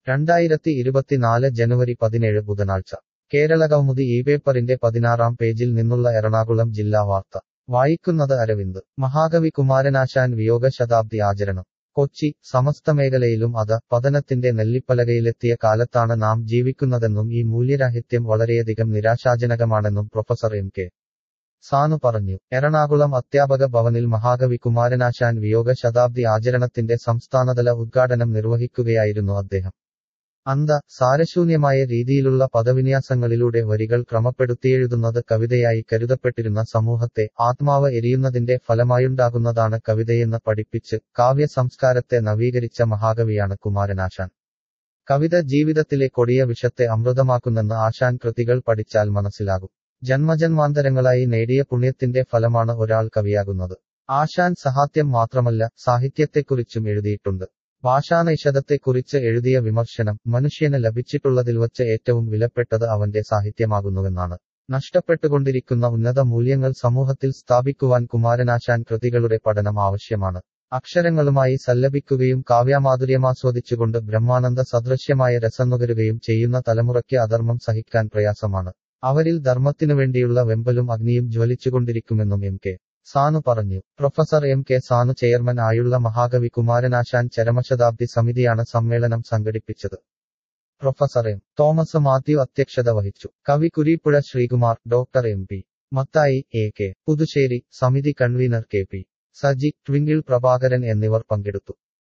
രണ്ടായിരത്തി ഇരുപത്തിനാല് ജനുവരി പതിനേഴ് ബുധനാഴ്ച കേരള കൗമുദി ഈ പേപ്പറിന്റെ പതിനാറാം പേജിൽ നിന്നുള്ള എറണാകുളം ജില്ലാ വാർത്ത വായിക്കുന്നത് അരവിന്ദ് മഹാകവി കുമാരനാശാൻ വിയോഗ ശതാബ്ദി ആചരണം കൊച്ചി സമസ്ത മേഖലയിലും അത് പതനത്തിന്റെ നെല്ലിപ്പലകയിലെത്തിയ കാലത്താണ് നാം ജീവിക്കുന്നതെന്നും ഈ മൂല്യരാഹിത്യം വളരെയധികം നിരാശാജനകമാണെന്നും പ്രൊഫസർ എം കെ സാനു പറഞ്ഞു എറണാകുളം അധ്യാപക ഭവനിൽ മഹാകവി കുമാരനാശാൻ വിയോഗ ശതാബ്ദി ആചരണത്തിന്റെ സംസ്ഥാനതല ഉദ്ഘാടനം നിർവഹിക്കുകയായിരുന്നു അദ്ദേഹം അന്ത സാരശൂന്യമായ രീതിയിലുള്ള പദവിന്യാസങ്ങളിലൂടെ വരികൾ ക്രമപ്പെടുത്തിയെഴുതുന്നത് കവിതയായി കരുതപ്പെട്ടിരുന്ന സമൂഹത്തെ ആത്മാവ് എരിയുന്നതിന്റെ ഫലമായുണ്ടാകുന്നതാണ് കവിതയെന്ന് പഠിപ്പിച്ച് കാവ്യ സംസ്കാരത്തെ നവീകരിച്ച മഹാകവിയാണ് കുമാരനാശാൻ കവിത ജീവിതത്തിലെ കൊടിയ വിഷത്തെ അമൃതമാക്കുന്നെന്ന് ആശാൻ കൃതികൾ പഠിച്ചാൽ മനസ്സിലാകും ജന്മജന്മാന്തരങ്ങളായി നേടിയ പുണ്യത്തിന്റെ ഫലമാണ് ഒരാൾ കവിയാകുന്നത് ആശാൻ സഹാത്യം മാത്രമല്ല സാഹിത്യത്തെക്കുറിച്ചും എഴുതിയിട്ടുണ്ട് ഭാഷാനൈഷധത്തെക്കുറിച്ച് എഴുതിയ വിമർശനം മനുഷ്യന് ലഭിച്ചിട്ടുള്ളതിൽ വച്ച് ഏറ്റവും വിലപ്പെട്ടത് അവന്റെ സാഹിത്യമാകുന്നുവെന്നാണ് നഷ്ടപ്പെട്ടുകൊണ്ടിരിക്കുന്ന ഉന്നത മൂല്യങ്ങൾ സമൂഹത്തിൽ സ്ഥാപിക്കുവാൻ കുമാരനാശാൻ കൃതികളുടെ പഠനം ആവശ്യമാണ് അക്ഷരങ്ങളുമായി സല്ലപിക്കുകയും കാവ്യമാധുര്യമാസ്വദിച്ചുകൊണ്ട് ബ്രഹ്മാനന്ദ സദൃശ്യമായ രസം നുകരുകയും ചെയ്യുന്ന തലമുറയ്ക്ക് അധർമ്മം സഹിക്കാൻ പ്രയാസമാണ് അവരിൽ ധർമ്മത്തിനുവേണ്ടിയുള്ള വെമ്പലും അഗ്നിയും ജ്വലിച്ചുകൊണ്ടിരിക്കുമെന്നും എം കെ സാനു പറഞ്ഞു professor M K Sanu chairman ആയുള്ള മഹാകവി കുമാരനാശാൻ ചരമശതാബ്ദി സമിതിയാണ് സമ്മേളനം സംഘടിപ്പിച്ചത് പ്രൊഫസർ എം തോമസ് മാത്യു അധ്യക്ഷത വഹിച്ചു കവി Kureepuzha Sreekumar doctor M P Mathai A K Puthussery സമിതി convener K P Saji Twinkle Prabhakaran എന്നിവർ പങ്കെടുത്തു